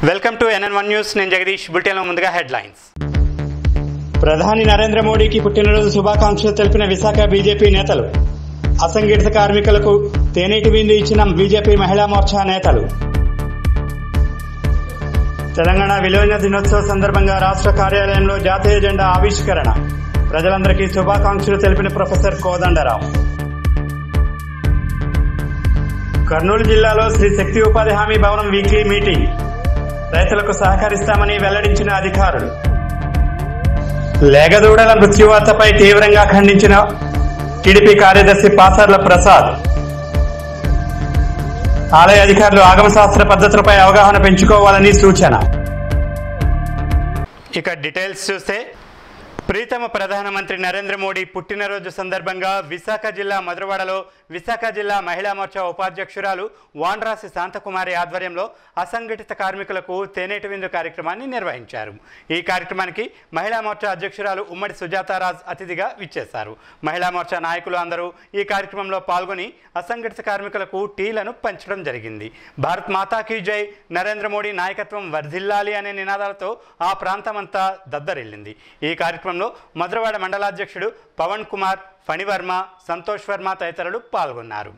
Welcome to NN one news నేను జగదీష్ బులెటిన్లో ముందుగా హెడ్లైన్స్ ప్రధాని నరేంద్ర మోడీకి పుట్టినరోజు శుభాకాంక్షలు తెలిపిన విశాఖ బీజేపీ నేతలు అసంఘటిత కార్మికులకు తేనీటి విందు ఇచ్చిన బీజేపీ మహిళా మోర్చా నేతలు తెలంగాణ విలువైన దినోత్సవ సందర్భంగా రాష్ట్ర కార్యాలయంలో జాతీయ జెండా ఆవిష్కరణ ప్రజలందరికీ శుభాకాంక్షలు తెలిపిన ప్రొఫెసర్ కోదండరాం కర్నూలు జిల్లాలో శ్రీ శక్తి ఉపాధి హామీ భవనం వీక్లీ మీటింగ్ రైతులకు సహకరిస్తామని వెల్లడించిన అధికారులు లేగదూడల మృత్యువార్తపై తీవ్రంగా ఖండించిన టీడీపీ కార్యదర్శి పాసర్ల ప్రసాద్ ఆలయ అధికారులు ఆగమశాస్త్ర పద్ధతులపై అవగాహన పెంచుకోవాలని సూచన ఇక డీటెయిల్స్ చూస్తే ప్రీతమ ప్రధానమంత్రి నరేంద్ర మోడీ పుట్టినరోజు సందర్భంగా విశాఖ జిల్లా మధురవాడలో విశాఖ జిల్లా మహిళా మోర్చా ఉపాధ్యక్షురాలు వాన్రాసి శాంతకుమారి ఆధ్వర్యంలో అసంఘటిత కార్మికులకు తేనేటి విందు కార్యక్రమాన్ని నిర్వహించారు ఈ కార్యక్రమానికి మహిళా మోర్చా అధ్యక్షురాలు ఉమ్మడి సుజాతారాజ్ అతిథిగా విచ్చేశారు మహిళా మోర్చా నాయకులు అందరూ ఈ కార్యక్రమంలో పాల్గొని అసంఘటిత కార్మికులకు టీలను పంచడం జరిగింది భారత్ మాతాకి జై నరేంద్ర మోడీ నాయకత్వం వర్ధిల్లాలి అనే నినాదాలతో ఆ ప్రాంతమంతా దద్దరిల్లింది ఈ కార్యక్రమంలో మధురవాడ మండలాధ్యక్షుడు పవన్ కుమార్ ఫణివర్మ సంతోష్ వర్మ తదితరులు పాల్గొన్నారు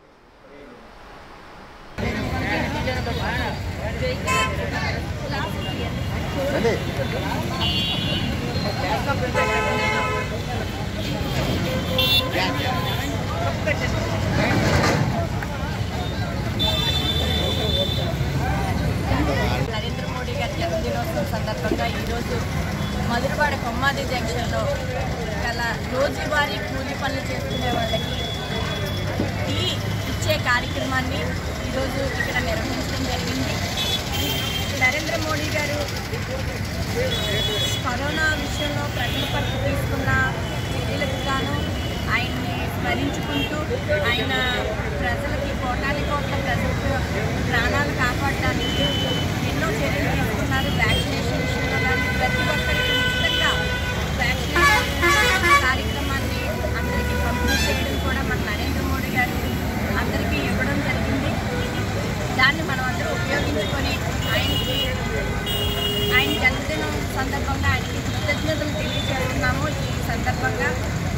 నరేంద్ర మోడీ గారి జన్మదినోత్సవం సందర్భంగా ఈరోజు మధురవాడ కొమ్మాది జంక్షన్లో గల రోజువారీ కూలీ పనులు చేసుకునే వాళ్ళకి టీ ఇచ్చే కార్యక్రమాన్ని ఈరోజు ఇక్కడ నిర్వహించడం జరిగింది నరేంద్ర మోడీ గారు కరోనా విషయంలో ప్రజల పట్ల తీసుకున్న చర్యలకు గాను ఆయన్ని స్మరించుకుంటూ ఆయన ప్రజలకి కోటాది కోట్ల ప్రజలకు ప్రాణాలు కాపాడడానికి ఎన్నో చర్యలు తీసుకున్నారు వ్యాక్సినేషన్ విషయంలో కానీ ప్రతి ఒక్కరికి ఉచితంగా వ్యాక్సినేషన్ కార్యక్రమాన్ని అందరికీ పంపిణీ చేయడం కూడా మన నరేంద్ర మోడీ గారు అందరికీ ఇవ్వడం జరిగింది దాన్ని మనం అందరూ ఉపయోగించుకొని ఆయనకి ఆయన జన్మదినం సందర్భంగా ఆయనకి కృతజ్ఞతలు తెలియజేస్తున్నాము ఈ సందర్భంగా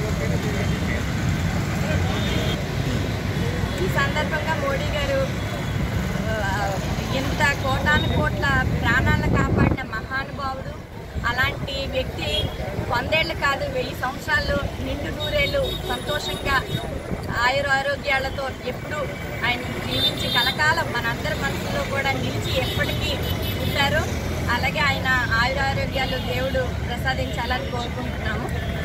ఈ సందర్భంగా మోడీ గారు ఆ, ఇంత కోటాను కోట్ల ప్రాణాలను కాపాడిన మహానుభావుడు అలాంటి వ్యక్తి వందేళ్ళు కాదు వెయ్యి సంవత్సరాలు నిండు నూరేళ్ళు సంతోషంగా ఆయుర ఆరోగ్యాలతో ఎప్పుడూ ఆయన జీవించి కలకాలం మనందరి మనసులో కూడా నిలిచి ఎప్పటికీ ఉంటారు అలాగే ఆయన ఆయురారోగ్యాలు దేవుడు ప్రసాదించాలని కోరుకుంటున్నాము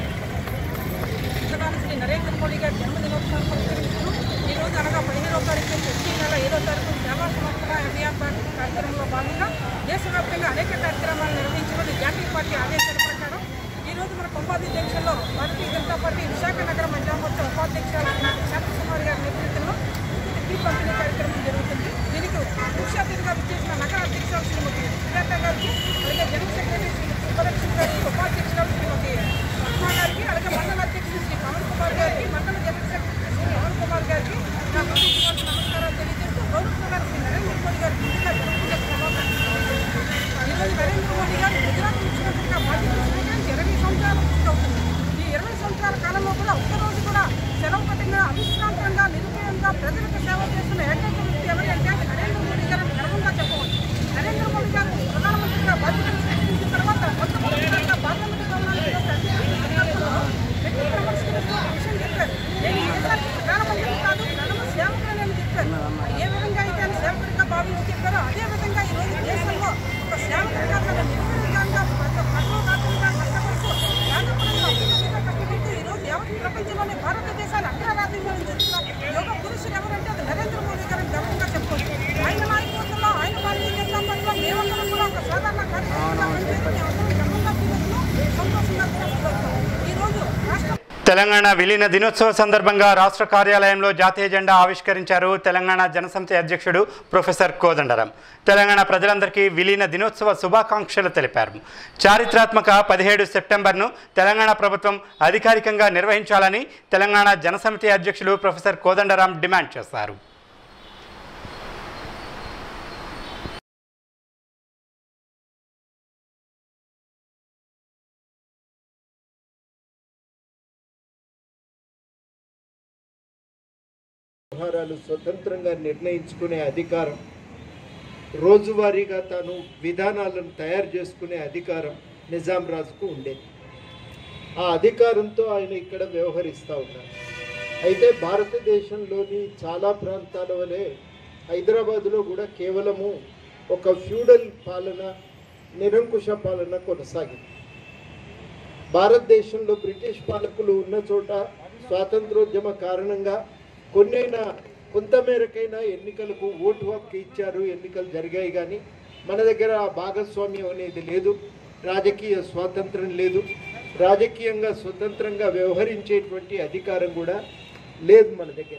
ప్రధాని శ్రీ నరేంద్ర మోడీ గారి జన్మదినోత్సవం పురస్కరించుకుని ఈ రోజు అనగా పదిహేనవ తారీఖు వచ్చే నెల ఏడో తారీఖు సేవా సమర్పణ అభియాన్ పార్టీ కార్యక్రమంలో భాగంగా దేశవ్యాప్తంగా అనేక కార్యక్రమాలు నిర్వహించమని జాతీయ పార్టీ ఆదేశాల ప్రకారం ఈ రోజు మన కొంపాది జంక్షన్లో భారతీయ జనతా పార్టీ విశాఖ నగర మహిళా మోర్చా ఉపాధ్యక్షురాలు శాంతకుమారి గారి నేతృత్వంలో టీ పంపిణీ కార్యక్రమం జరుగుతుంది దీనికి ముఖ్య అతిథిగా విచ్చేసిన నగర అధ్యక్షురాలు శ్రీమతి సుజాత గారికి అలాగే జనరల్ సెక్రటరీ శ్రీ సుబ్బలక్ష్మి గారికి ఉపాధ్యక్షురాలు శ్రీమతి పద్మా గారికి అలాగే మండల అధ్యక్షుడు శ్రీ పవన్ కుమార్ గారికి మండల జనరల్ సెక్రటరీ శ్రీ పవన్ కుమార్ గారికి నా హృదయపూర్వక నమస్కారాలు తెలియజేస్తూ గౌరవ శ్రీ నరేంద్ర మోడీ గారి పుట్టిన జన్మదిన శుభాకాంక్షలు ఈరోజు నరేంద్ర మోడీ గారు గుజరాత్ ముఖ్యమంత్రిగా బాధ్యత స్వీకరించి ఇరవై సంవత్సరాలు పూర్తవుతుంది ఈ ఇరవై సంవత్సరాల కాలంలో కూడా ఒక్కరోజు కూడా సెలవు కఠినంగా అవిశ్రాంతంగా నిరుపేయంగా ప్రజలకు సేవ చేస్తున్న ఏకైక వ్యక్తి ఎవరి అంటే అది నరేంద్ర మోడీ గారు అని గర్వంగా చెప్పవచ్చు నరేంద్ర మోడీ గారు ప్రధానమంత్రిగా బాధ్యతలు స్వీకరించిన తర్వాత మొట్టమొదటిసారిగా పార్లమెంట్ భవనానికి వ్యక్తి ప్రమర్శిస్తూ ఒక విషయం చెప్పారు నేను ఈ దేశానికి ప్రధానమంత్రి కాదు నన్ను సేవకులని అని చెప్పారు ఏ విధంగా అయితే ఆయన సేవకుడిగా భావించి చెప్పారో అదే విధంగా ఈ రోజు దేశంలో ఒక సేవకుడిగా తన నిర్వహణగా పట్టణ రాత్రిగా కష్టపడుతూ పేద ప్రజలు అత్యున్నతంగా కష్టపడుతూ ఈ రోజు యావత్ ప్రపంచంలోనే భారతదేశాన్ని అగ్రరాజ్యంలో ఉంచుతున్న యోగ పురుషులు ఎవరంటే అది నరేంద్ర మోడీ గారిని గర్వంగా చెప్పుకోవచ్చు ఆయన నాయకత్వంలో ఆయన భారతీయ జనతా పార్టీలో మేమందరం కూడా ఒక సాధారణ కార్యక్రమంగా పనిచేసి మేమందరం గర్వంగా ఫీల్ సంతోషంగా కూడా ఫీల్ అవుతాం ఈ రోజు రాష్ట్ర తెలంగాణ విలీన దినోత్సవ సందర్భంగా రాష్ట్ర కార్యాలయంలో జాతీయ జెండా ఆవిష్కరించారు తెలంగాణ జనసమితి అధ్యక్షుడు ప్రొఫెసర్ కోదండరాం తెలంగాణ ప్రజలందరికీ విలీన దినోత్సవ శుభాకాంక్షలు తెలిపారు చారిత్రాత్మక పదిహేడు సెప్టెంబర్ను తెలంగాణ ప్రభుత్వం అధికారికంగా నిర్వహించాలని తెలంగాణ జనసమితి అధ్యక్షుడు ప్రొఫెసర్ కోదండరాం డిమాండ్ చేశారు వ్యవహారాలు స్వతంత్రంగా నిర్ణయించుకునే అధికారం రోజువారీగా తాను విధానాలను తయారు చేసుకునే అధికారం నిజాం రాజుకు ఉండేది ఆ అధికారంతో ఆయన ఇక్కడ వ్యవహరిస్తూ ఉన్నారు అయితే భారతదేశంలోని చాలా ప్రాంతాల వలె హైదరాబాదులో కూడా కేవలము ఒక ఫ్యూడల్ పాలన నిరంకుశ పాలన కొనసాగింది భారతదేశంలో బ్రిటిష్ పాలకులు ఉన్న చోట స్వాతంత్రోద్యమ కారణంగా కొన్నైనా కొంతమేరకైనా ఎన్నికలకు ఓటు హక్కు ఇచ్చారు ఎన్నికలు జరిగాయి కానీ మన దగ్గర ఆ భాగస్వామ్యం అనేది లేదు రాజకీయ స్వాతంత్రం లేదు రాజకీయంగా స్వతంత్రంగా వ్యవహరించేటువంటి అధికారం కూడా లేదు మన దగ్గర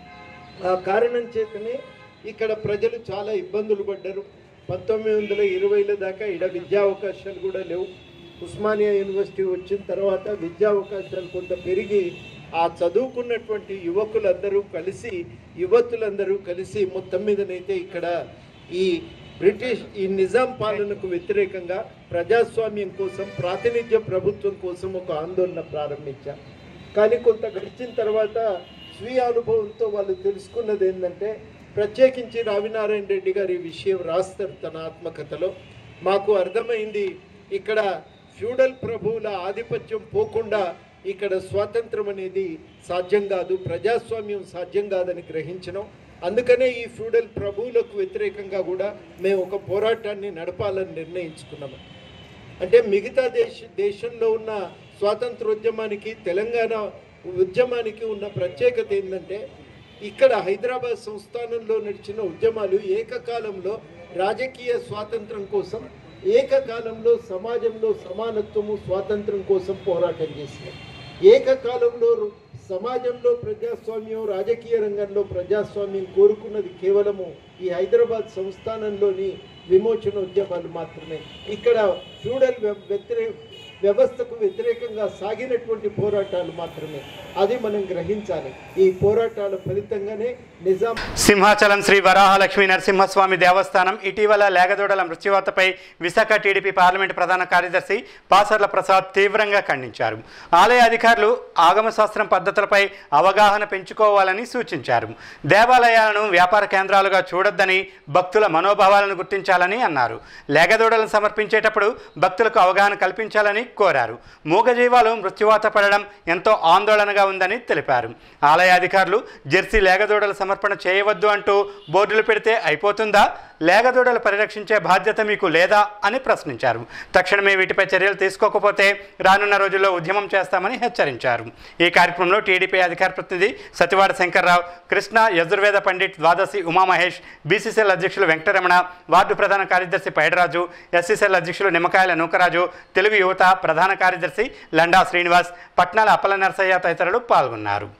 ఆ కారణం చేతనే ఇక్కడ ప్రజలు చాలా ఇబ్బందులు పడ్డారు పంతొమ్మిది వందల ఇరవైల దాకా ఇడ విద్యా అవకాశాలు కూడా లేవు ఉస్మానియా యూనివర్సిటీ వచ్చిన తర్వాత విద్యా అవకాశాలు కొంత పెరిగి ఆ చదువుకున్నటువంటి యువకులందరూ కలిసి యువతులందరూ కలిసి మొత్తం మీదనైతే ఇక్కడ ఈ బ్రిటిష్ ఈ నిజాం పాలనకు వ్యతిరేకంగా ప్రజాస్వామ్యం కోసం ప్రాతినిధ్య ప్రభుత్వం కోసం ఒక ఆందోళన ప్రారంభించారు కానీ కొంత గడిచిన తర్వాత స్వీయ అనుభవంతో వాళ్ళు తెలుసుకున్నది ఏంటంటే ప్రత్యేకించి రావినారాయణ రెడ్డి గారు ఈ విషయం రాస్తారు తన ఆత్మకథలో మాకు అర్థమైంది ఇక్కడ ఫ్యూడల్ ప్రభువుల ఆధిపత్యం పోకుండా ఇక్కడ స్వాతంత్రం అనేది సాధ్యం కాదు ప్రజాస్వామ్యం సాధ్యం కాదని గ్రహించడం అందుకనే ఈ ఫ్యూడల్ ప్రభువులకు వ్యతిరేకంగా కూడా మేము ఒక పోరాటాన్ని నడపాలని నిర్ణయించుకున్నాము అంటే మిగతా దేశ దేశంలో ఉన్న స్వాతంత్రోద్యమానికి తెలంగాణ ఉద్యమానికి ఉన్న ప్రత్యేకత ఏంటంటే ఇక్కడ హైదరాబాద్ సంస్థానంలో నడిచిన ఉద్యమాలు ఏకకాలంలో రాజకీయ స్వాతంత్రం కోసం ఏకకాలంలో సమాజంలో సమానత్వము స్వాతంత్రం కోసం పోరాటం చేసినాయి ఏకకాలంలో రు- సమాజంలో ప్రజాస్వామ్యం రాజకీయ రంగంలో ప్రజాస్వామ్యం కోరుకున్నది కేవలము ఈ హైదరాబాద్ సంస్థానంలోని విమోచన ఉద్యమాలు మాత్రమే ఇక్కడ ఫ్యూడల్ వ్య- వ్యతిరే వ్యవస్థకు వ్యతిరేకంగా సాగినటువంటి పోరాటాలు మాత్రమే అది మనం గ్రహించాలి ఈ పోరాటాల ఫలితంగానే నిజాం సింహాచలం శ్రీ వరాహలక్ష్మీ నరసింహస్వామి దేవస్థానం ఇటీవల లేగదూడల మృత్యువార్తపై విశాఖ టీడీపీ పార్లమెంటు ప్రధాన కార్యదర్శి పాసర్ల ప్రసాద్ తీవ్రంగా ఖండించారు ఆలయ అధికారులు ఆగమశాస్త్రం పద్ధతులపై అవగాహన పెంచుకోవాలని సూచించారు దేవాలయాలను వ్యాపార కేంద్రాలుగా చూడొద్దని భక్తుల మనోభావాలను గుర్తించాలని అన్నారు లేగదూడలను సమర్పించేటప్పుడు భక్తులకు అవగాహన కల్పించాలని కోరారు మూగజీవాలు మృత్యువాత పడడం ఎంతో ఆందోళనగా ఉందని తెలిపారు ఆలయ అధికారులు జెర్సీ లేగదూడల సమర్పణ చేయవద్దు అంటూ బోర్డులు పెడితే అయిపోతుందా లేగదూడలు పరిరక్షించే బాధ్యత మీకు లేదా అని ప్రశ్నించారు తక్షణమే వీటిపై చర్యలు తీసుకోకపోతే రానున్న రోజుల్లో ఉద్యమం చేస్తామని హెచ్చరించారు ఈ కార్యక్రమంలో టీడీపీ అధికార ప్రతినిధి సతివాడ శంకర్రావు కృష్ణ యజుర్వేద పండిట్ ద్వాదశి ఉమామహేష్ బీసీసీఎల్ అధ్యక్షులు వెంకటరమణ వార్డు ప్రధాన కార్యదర్శి పైడరాజు ఎస్సీసీఎల్ అధ్యక్షులు నిమ్మకాయల నూకరాజు తెలుగు యువత ప్రధాన కార్యదర్శి లండా శ్రీనివాస్ పట్నాల అప్పల నరసయ్య తదితరులు పాల్గొన్నారు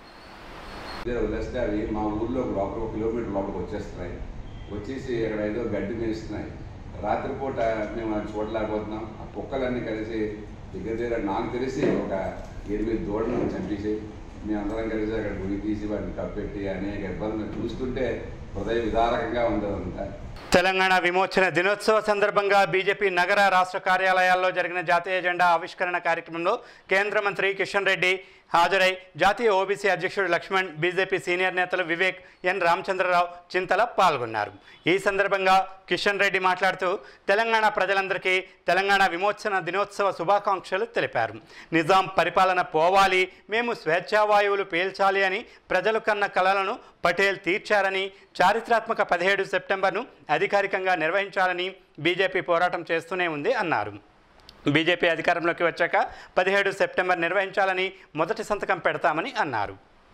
ఇద్దరు వదిలేస్తే అవి మా ఊర్లో లోపల ఒక కిలోమీటర్ లోపలికి వచ్చేస్తున్నాయి వచ్చేసి అక్కడ ఏదో గడ్డి మేస్తున్నాయి రాత్రిపూట మేము అది చూడలేకపోతున్నాం ఆ కుక్కలన్నీ కలిసి దగ్గర దగ్గర నాకు తెలిసి ఒక ఎనిమిది దూడలను చంపేసి మేమందరం కలిసి అక్కడ గుడి తీసి వాటిని కప్పెట్టి అనేక ఇబ్బందులు చూస్తుంటే హృదయ విదారకంగా ఉండదంతా తెలంగాణ విమోచన దినోత్సవ సందర్భంగా బీజేపీ నగర రాష్ట్ర కార్యాలయాల్లో జరిగిన జాతీయ జెండా ఆవిష్కరణ కార్యక్రమంలో కేంద్ర మంత్రి కిషన్ రెడ్డి హాజరై జాతీయ ఓబీసీ అధ్యక్షుడు లక్ష్మణ్ బీజేపీ సీనియర్ నేతలు వివేక్ ఎన్ రామచంద్రరావు చింతల పాల్గొన్నారు ఈ సందర్భంగా కిషన్ రెడ్డి మాట్లాడుతూ తెలంగాణ ప్రజలందరికీ తెలంగాణ విమోచన దినోత్సవ శుభాకాంక్షలు తెలిపారు నిజాం పరిపాలన పోవాలి మేము స్వేచ్ఛావాయువులు పీల్చాలి అని ప్రజలు కన్న కలలను పటేల్ తీర్చారని చారిత్రాత్మక పదిహేడు సెప్టెంబర్ను అధికారికంగా నిర్వహించాలని బీజేపీ పోరాటం చేస్తూనే ఉంది అన్నారు బీజేపీ అధికారంలోకి వచ్చాక పదిహేడు సెప్టెంబర్ నిర్వహించాలని మొదటి సంతకం పెడతామని అన్నారు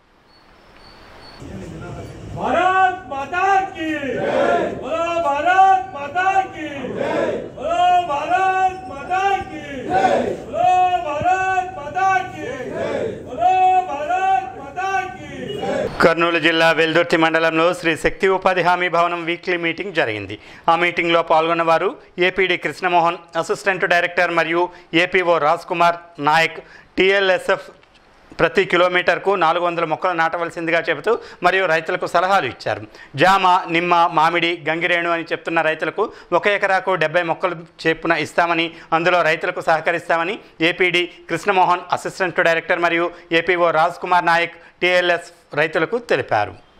भारत माता की बोलो भारत माता की बोलो भारत माता की बोलो भारत माता की बोलो भारत माता की కర్నూలు జిల్లా వెల్దుర్తి మండలంలో శ్రీ శక్తి ఉపాధి హామీ భవనం వీక్లీ మీటింగ్ జరిగింది ఆ మీటింగ్లో పాల్గొన్న వారు ఏపీడీ కృష్ణమోహన్ అసిస్టెంట్ డైరెక్టర్ మరియు ఏపీఓ రాజ్ కుమార్ నాయక్ టీఎల్ఎస్ఎఫ్ ప్రతి కిలోమీటర్కు నాలుగు వందల మొక్కలు నాటవలసిందిగా చెబుతూ మరియు రైతులకు సలహాలు ఇచ్చారు జామ నిమ్మ మామిడి గంగిరేణు అని చెప్తున్న రైతులకు ఒక ఎకరాకు డెబ్బై మొక్కలు చెప్పున ఇస్తామని అందులో రైతులకు సహకరిస్తామని ఏపీడీ కృష్ణమోహన్ అసిస్టెంట్ డైరెక్టర్ మరియు ఏపీఓ రాజ్ కుమార్ నాయక్ టీఎల్ఎస్ రైతులకు తెలిపారు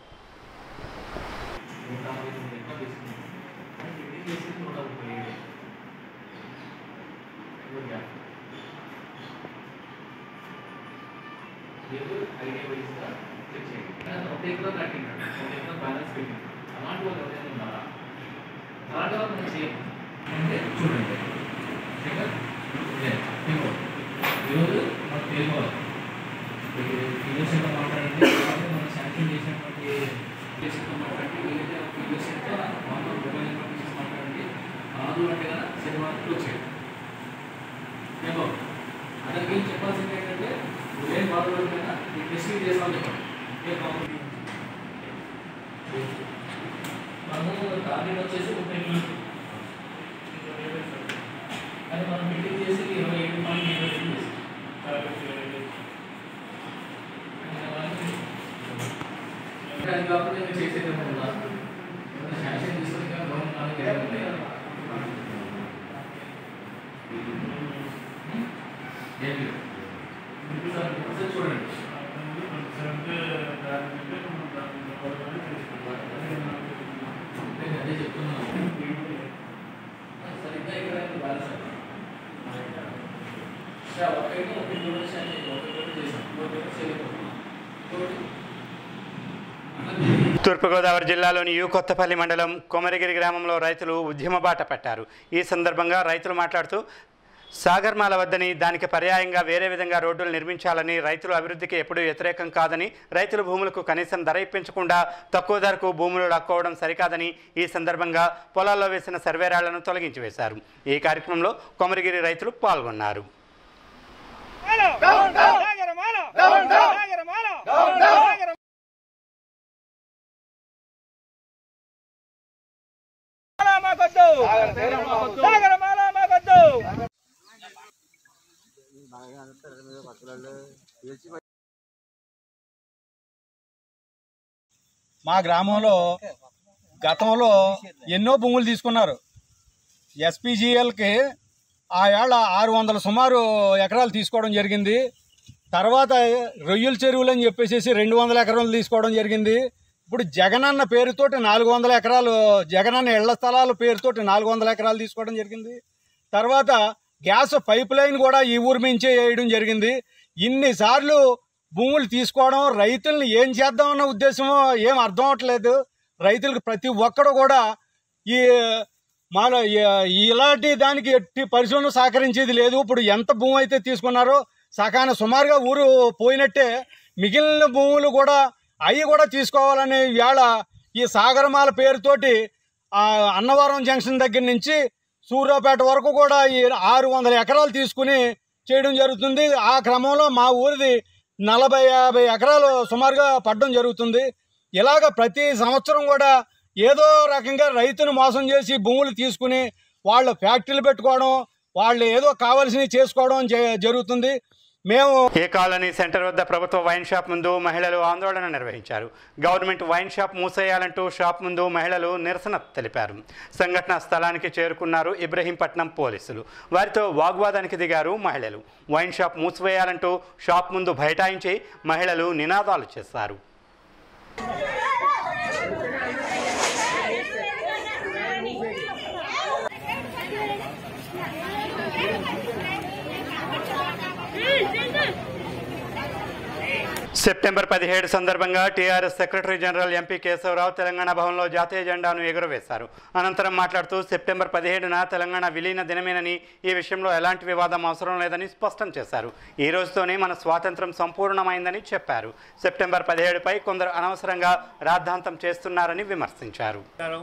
టేక్లో కట్టినాడు ఒక టేక్లో బ్యాలెన్స్ పెట్టింది అలాంటి వాళ్ళు ఎవరైనా ఉన్నారా అలాంటి వాళ్ళు మనం చేయం అంటే చూడండి శేఖర్ ఇదే తెలుగు ఈరోజు మన తెలుగు వాళ్ళు ఫిగర్స్ ఎంత మాట్లాడండి అలాగే మనం శాంక్షన్ చేసినటువంటి ఫిగర్స్ ఎంత మాట్లాడండి ఏదైతే ఫిగర్స్ ఎంత మామూలు మొబైల్ ఇన్ఫర్మేషన్స్ మాట్లాడండి కాదు అంటే కదా సినిమా క్లోజ్ చేయండి ఏమో అతనికి ఏం చెప్పాల్సింది ఏంటంటే ఏం బాధపడిపోయినా ఈ టెస్టింగ్ చేస్తామని చెప్పండి ఏ ప్రాబ్లం మనము టార్గెట్ వచ్చేసి ముప్పై కిలోమీటర్లు అది మనం మీటింగ్ చేసి ఇరవై ఏడు పాయింట్ ఇరవై రెండు చేసాం అంటే అది కాకుండా మీరు చేసేది ఏమన్నా ఏమైనా శాంక్షన్ తీసుకొని గవర్నమెంట్ నాలుగు ఏమైనా ఉన్నాయా? ఏం లేదు. సార్ ఒకసారి చూడండి నేను అదే చెప్తున్నాను సార్ ఇంకా ఇక్కడ బ్యాలెన్స్ సార్ ఒకటి ఒకటి కూడా శాంక్షన్ ఒకటి చేసాం ఒకటి చేయలేకపోతున్నాం ఇంకోటి తూర్పుగోదావరి జిల్లాలోని యు కొత్తపల్లి మండలం కొమరగిరి గ్రామంలో రైతులు ఉద్యమ బాట పట్టారు ఈ సందర్భంగా రైతులు మాట్లాడుతూ సాగర్మాల వద్దని దానికి పర్యాయంగా వేరే విధంగా రోడ్డులు నిర్మించాలని రైతులు అభివృద్ధికి ఎప్పుడూ వ్యతిరేకం కాదని రైతుల భూములకు కనీసం ధర ఇప్పించకుండా తక్కువ ధరకు భూములు లాక్కోవడం సరికాదని ఈ సందర్భంగా పొలాల్లో వేసిన సర్వేరాళ్లను తొలగించి వేశారు ఈ కార్యక్రమంలో కొమరగిరి రైతులు పాల్గొన్నారు మా గ్రామంలో గతంలో ఎన్నో భూములు తీసుకున్నారు ఎస్పీజీఎల్కి ఆ ఏళ్ళ ఆరు వందల సుమారు ఎకరాలు తీసుకోవడం జరిగింది తర్వాత రొయ్యల చెరువులు అని చెప్పేసి రెండు వందల ఎకరాలు తీసుకోవడం జరిగింది ఇప్పుడు జగనన్న పేరుతోటి నాలుగు వందల ఎకరాలు జగనన్న ఇళ్ల స్థలాల పేరుతోటి నాలుగు వందల ఎకరాలు తీసుకోవడం జరిగింది తర్వాత గ్యాస్ పైప్ లైన్ కూడా ఈ ఊరి నుంచే వేయడం జరిగింది ఇన్నిసార్లు భూములు తీసుకోవడం రైతుల్ని ఏం చేద్దామన్న ఉద్దేశమో ఏం అర్థం అవట్లేదు రైతులకు ప్రతి ఒక్కడు కూడా ఈ మాలో ఈ- ఇలాంటి దానికి ఎట్టి పరిశ్రమలు సహకరించేది లేదు ఇప్పుడు ఎంత భూమి అయితే తీసుకున్నారో సకాన సుమారుగా ఊరు పోయినట్టే మిగిలిన భూములు కూడా అవి కూడా తీసుకోవాలనే వేళ ఈ సాగరమాల పేరుతోటి ఆ అన్నవరం జంక్షన్ దగ్గర నుంచి సూర్యాపేట వరకు కూడా ఈ ఆరు వందల ఎకరాలు తీసుకుని చేయడం జరుగుతుంది ఆ క్రమంలో మా ఊరిది నలభై యాభై ఎకరాలు సుమారుగా పడడం జరుగుతుంది ఇలాగ ప్రతి సంవత్సరం కూడా ఏదో రకంగా రైతును మోసం చేసి భూములు తీసుకుని వాళ్ళ ఫ్యాక్టరీలు పెట్టుకోవడం వాళ్ళు ఏదో కావాల్సినవి చేసుకోవడం జ- జరుగుతుంది మేము ఏ కాలనీ సెంటర్ వద్ద ప్రభుత్వ వైన్ షాప్ ముందు మహిళలు ఆందోళన నిర్వహించారు గవర్నమెంట్ వైన్ షాప్ మూసేయాలంటూ షాప్ ముందు మహిళలు నిరసన తెలిపారు సంఘటన స్థలానికి చేరుకున్నారు ఇబ్రహీంపట్నం పోలీసులు వారితో వాగ్వాదానికి దిగారు మహిళలు వైన్ షాప్ మూసివేయాలంటూ షాప్ ముందు బైఠాయించి మహిళలు నినాదాలు చేశారు సెప్టెంబర్ పదిహేడు సందర్భంగా TRS secretary general MP Keshava Rao Telangana భవన్లో జాతీయ జెండాను ఎగురవేశారు అనంతరం మాట్లాడుతూ సెప్టెంబర్ పదిహేడున తెలంగాణ విలీన దినమేనని ఈ విషయంలో ఎలాంటి వివాదం అవసరం లేదని స్పష్టం చేశారు ఈ రోజుతోనే మన స్వాతంత్రం సంపూర్ణమైందని చెప్పారు సెప్టెంబర్ పదిహేడుపై కొందరు అనవసరంగా రాద్ధాంతం చేస్తున్నారని విమర్శించారు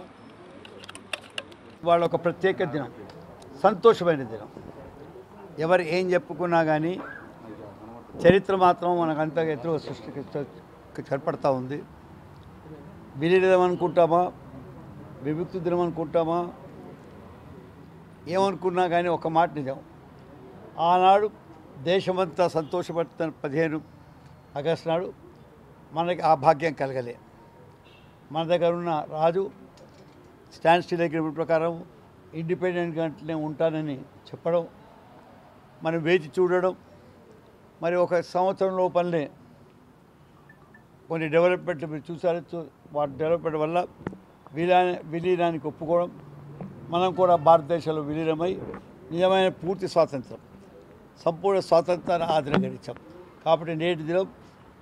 వాళ్ళ ఒక ప్రత్యేక దినం సంతోషమైన దినం ఎవరు ఏం చెప్పుకున్నా కానీ చరిత్ర మాత్రం మనకంత ఎదురు సృష్టికి సరిపడతా ఉంది విలీనం అనుకుంటామా విముక్తి దినం అనుకుంటామా ఏమనుకున్నా కానీ ఒక మాట నిజం ఆనాడు దేశమంతా సంతోషపడుతున్న పదిహేను ఆగస్టు నాడు మనకి ఆ భాగ్యం కలగలే మన దగ్గర ఉన్న రాజు స్టాండ్ స్టిల్ అగ్రిమెంట్ ప్రకారం ఇండిపెండెంట్గానే ఉంటానని చెప్పడం మనం వేచి చూడడం మరి ఒక సంవత్సరం లోపలనే కొన్ని డెవలప్మెంట్లు మీరు చూసారు చూ- వాటి డెవలప్మెంట్ వల్ల విలీన విలీనానికి ఒప్పుకోవడం మనం కూడా భారతదేశంలో విలీనమై నిజమైన పూర్తి స్వాతంత్రం సంపూర్ణ స్వాతంత్రాన్ని ఆదరించాం కాబట్టి నేటి దినం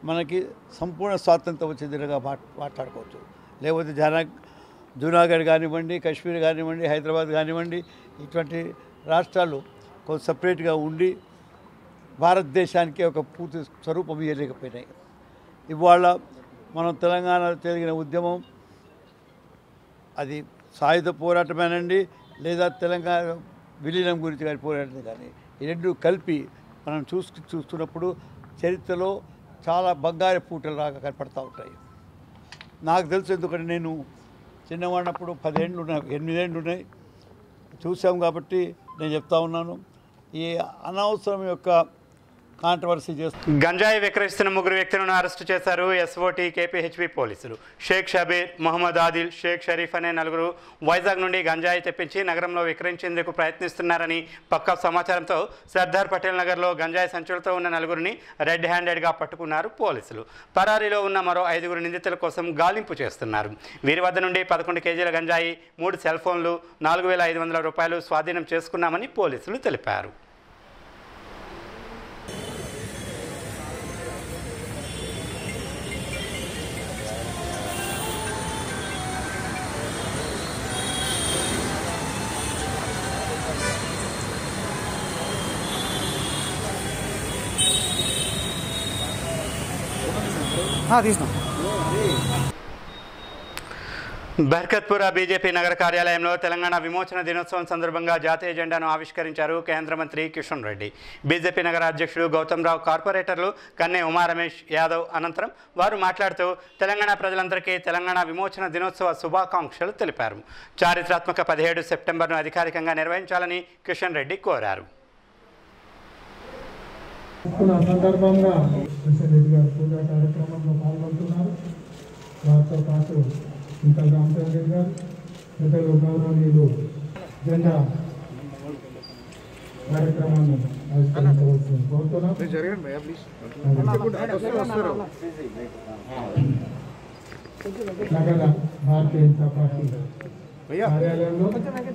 మనకి సంపూర్ణ స్వాతంత్రం వచ్చే దినగా మాట్ మాట్లాడుకోవచ్చు లేకపోతే జన జూనాగఢ్ కానివ్వండి కాశ్మీర్ కానివ్వండి హైదరాబాద్ కానివ్వండి ఇటువంటి రాష్ట్రాలు కొంత సపరేట్గా ఉండి భారతదేశానికి ఒక పూర్తి స్వరూపం ఇవ్వలేకపోయినాయి ఇవాళ మనం తెలంగాణ జరిగిన ఉద్యమం అది సాయుధ పోరాటమేనండి లేదా తెలంగాణ విలీనం గురించి కానీ పోరాటం కానీ ఈ రెండు కలిపి మనం చూసు చూస్తున్నప్పుడు చరిత్రలో చాలా బంగారు పూటలు లాగా కనపడతా ఉంటాయి నాకు తెలుసు ఎందుకంటే నేను చిన్నవాడినప్పుడు పదేళ్ళు ఉన్నాయి ఎనిమిదేళ్ళు ఉన్నాయి చూసాం కాబట్టి నేను చెప్తా ఉన్నాను ఈ అనవసరం యొక్క కాంట్రవర్సీ చేస్తూ గంజాయి విక్రయిస్తున్న ముగ్గురు వ్యక్తులను అరెస్టు చేశారు ఎస్ఓటీ కేపీహెచ్పి పోలీసులు షేక్ షబీర్ మొహమ్మద్ ఆదిల్ షేక్ షరీఫ్ అనే నలుగురు వైజాగ్ నుండి గంజాయి తెప్పించి నగరంలో విక్రయించేందుకు ప్రయత్నిస్తున్నారని పక్కా సమాచారంతో సర్దార్ పటేల్ నగర్లో గంజాయి సంచులతో ఉన్న నలుగురిని రెడ్ హ్యాండెడ్గా పట్టుకున్నారు పోలీసులు పరారీలో ఉన్న మరో ఐదుగురు నిందితుల కోసం గాలింపు చేస్తున్నారు వీరి వద్ద నుండి పదకొండు కేజీల గంజాయి మూడు సెల్ ఫోన్లు నాలుగు వేల ఐదు వందల రూపాయలు స్వాధీనం చేసుకున్నామని పోలీసులు తెలిపారు బర్కత్పుర బీజేపీ నగర కార్యాలయంలో తెలంగాణ విమోచన దినోత్సవం సందర్భంగా జాతీయ జెండాను ఆవిష్కరించారు కేంద్ర మంత్రి కిషన్ రెడ్డి బీజేపీ నగర అధ్యక్షుడు గౌతమ్ రావు కార్పొరేటర్లు కన్నె ఉమా రమేష్ యాదవ్ అనంతరం వారు మాట్లాడుతూ తెలంగాణ ప్రజలందరికీ తెలంగాణ విమోచన దినోత్సవ శుభాకాంక్షలు తెలిపారు చారిత్రాత్మక పదిహేడు సెప్టెంబర్ను అధికారికంగా నిర్వహించాలని కిషన్ రెడ్డి కోరారు చేసుకున్న సందర్భంగా కిషన్ రెడ్డి గారు పూజా కార్యక్రమంలో పాల్గొంటున్నారు వారితో పాటు ఇంకా రామచంద్ర రెడ్డి గారు పెద్దలు గౌరవనీయులు జెండా కార్యక్రమాన్ని ఆవిష్కరించవలసి కోరుతున్నాం నగర భారతీయ జనతా పార్టీ కార్యాలయంలో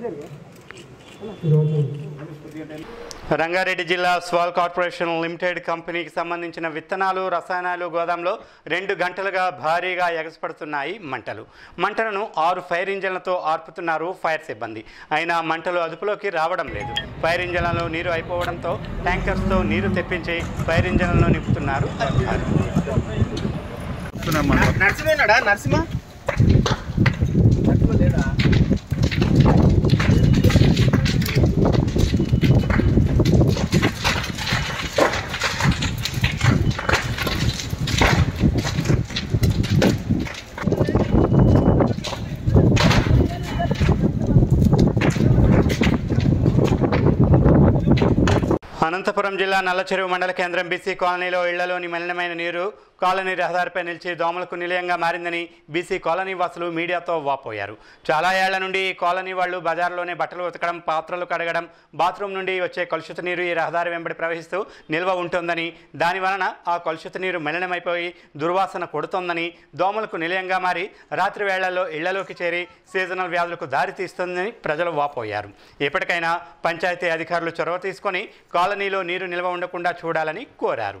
ఈరోజు రంగారెడ్డి జిల్లా స్వాల్ కార్పొరేషన్ లిమిటెడ్ కంపెనీకి సంబంధించిన విత్తనాలు రసాయనాలు గోదాంలో రెండు గంటలుగా భారీగా ఎగసిపడుతున్నాయి మంటలు మంటలను ఆరు ఫైర్ ఇంజన్లతో ఆర్పుతున్నారు ఫైర్ సిబ్బంది అయినా మంటలు అదుపులోకి రావడం లేదు ఫైర్ ఇంజన్లలో నీరు అయిపోవడంతో ట్యాంకర్స్తో నీరు తెప్పించి ఫైర్ ఇంజన్లను నింపుతున్నారు అధికారులు నరసింహ ఉన్నాడా నరసింహ అనంతపురం జిల్లా నల్లచెరువు మండల కేంద్రం బీసీ కాలనీలో ఇళ్లలోని మలినమైన నీరు కాలనీ రహదారిపై నిలిచి దోమలకు నిలయంగా మారిందని బీసీ కాలనీ వాసులు మీడియాతో వాపోయారు చాలా ఏళ్ల నుండి ఈ కాలనీ వాళ్ళు బజార్లోనే బట్టలు ఉతకడం పాత్రలు కడగడం బాత్రూమ్ నుండి వచ్చే కలుషిత నీరు ఈ రహదారి వెంబడి ప్రవహిస్తూ నిల్వ ఉంటుందని దాని వలన ఆ కలుషిత నీరు మలినమైపోయి దుర్వాసన కొడుతోందని దోమలకు నిలయంగా మారి రాత్రి వేళల్లో ఇళ్లలోకి చేరి సీజనల్ వ్యాధులకు దారితీస్తుందని ప్రజలు వాపోయారు ఇప్పటికైనా పంచాయతీ అధికారులు చొరవ తీసుకొని కాలనీలో నీరు నిల్వ ఉండకుండా చూడాలని కోరారు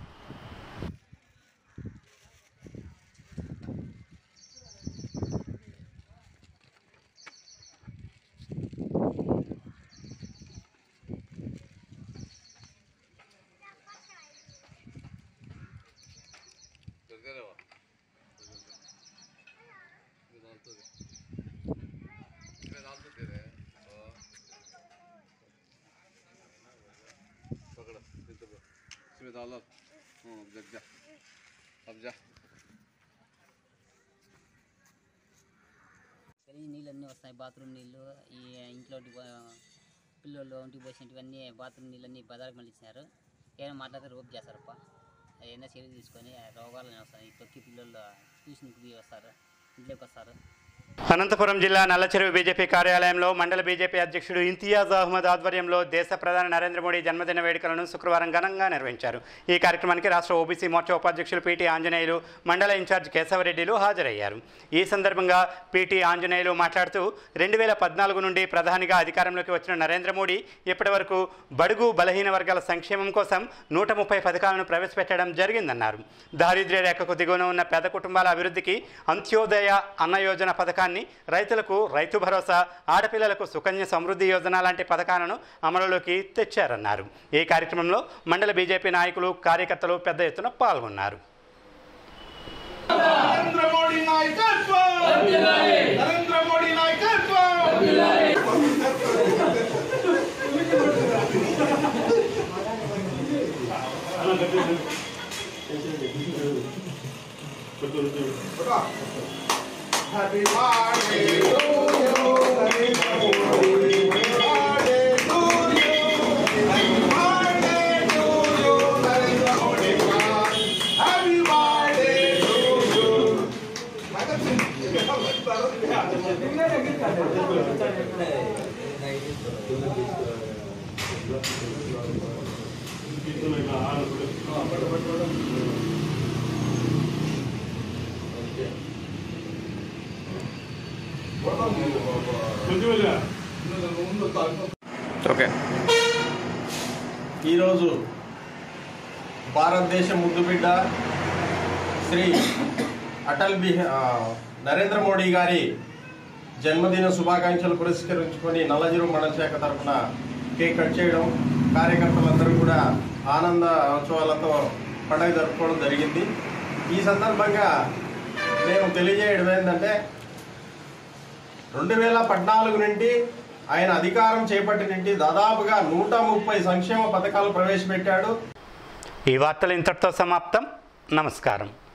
ఈ నీళ్ళన్నీ వస్తాయి బాత్రూమ్ నీళ్ళు ఈ ఇంట్లో పిల్లలు ఒంటికి పోసినటువన్నీ బాత్రూమ్ నీళ్ళన్నీ బజార్కి మళ్ళించినారు ఏమైనా మాట్లాడితే రోప్ చేస్తారప్ప ఏదైనా చర్య తీసుకొని రోగాలు వస్తాయి తొక్కి పిల్లలు ట్యూషన్కి పోయి వస్తారు ఇంట్లోకి వస్తారు అనంతపురం జిల్లా నల్లచెరువు బీజేపీ కార్యాలయంలో మండల బీజేపీ అధ్యక్షుడు ఇంతియాజ్ అహ్మద్ ఆధ్వర్యంలో దేశ ప్రధాని నరేంద్ర మోడీ జన్మదిన వేడుకలను శుక్రవారం ఘనంగా నిర్వహించారు ఈ కార్యక్రమానికి రాష్ట్ర ఓబీసీ మోర్చా ఉపాధ్యక్షులు పీటీ ఆంజనేయులు మండల ఇన్ఛార్జ్ కేశవరెడ్డిలు హాజరయ్యారు ఈ సందర్భంగా పీటీ ఆంజనేయులు మాట్లాడుతూ రెండు వేల పద్నాలుగు నుండి ప్రధానిగా అధికారంలోకి వచ్చిన నరేంద్ర మోడీ ఇప్పటి వరకు బడుగు బలహీన వర్గాల సంక్షేమం కోసం నూట ముప్పై పథకాలను ప్రవేశపెట్టడం జరిగిందన్నారు దారిద్ర్య రేఖకు దిగువన ఉన్న పేద కుటుంబాల అభివృద్ధికి అంత్యోదయ అన్న యోజన పథకాన్ని రైతులకు రైతు భరోసా ఆడపిల్లలకు సుకన్య సమృద్ధి యోజన లాంటి పథకాలను అమలులోకి తెచ్చారన్నారు ఈ కార్యక్రమంలో మండల బీజేపీ నాయకులు కార్యకర్తలు పెద్ద ఎత్తున పాల్గొన్నారు నరేంద్ర మోడీ నాయకత్వం నరేంద్ర మోడీ నాయకత్వం happy birthday to you Narendra Modi birthday to you happy birthday to you Narendra Modi happy birthday to you okay ఈరోజు భారతదేశ ముద్దుబిడ్డ శ్రీ అటల్ బిహా ఆ, నరేంద్ర మోడీ గారి జన్మదిన శుభాకాంక్షలు పురస్కరించుకొని నల్లజిరు మండల శాఖ తరఫున కేక్ కట్ చేయడం కార్యకర్తలందరూ కూడా ఆనంద ఉత్సవాలతో పండుగ జరుపుకోవడం జరిగింది ఈ సందర్భంగా నేను తెలియజేయడం ఏంటంటే రెండు వేల పద్నాలుగు నుండి ఆయన అధికారం చేపట్టి నుండి దాదాపుగా నూట ముప్పై సంక్షేమ పథకాలు ప్రవేశపెట్టాడు ఈ వార్తలు ఇంతటితో సమాప్తం నమస్కారం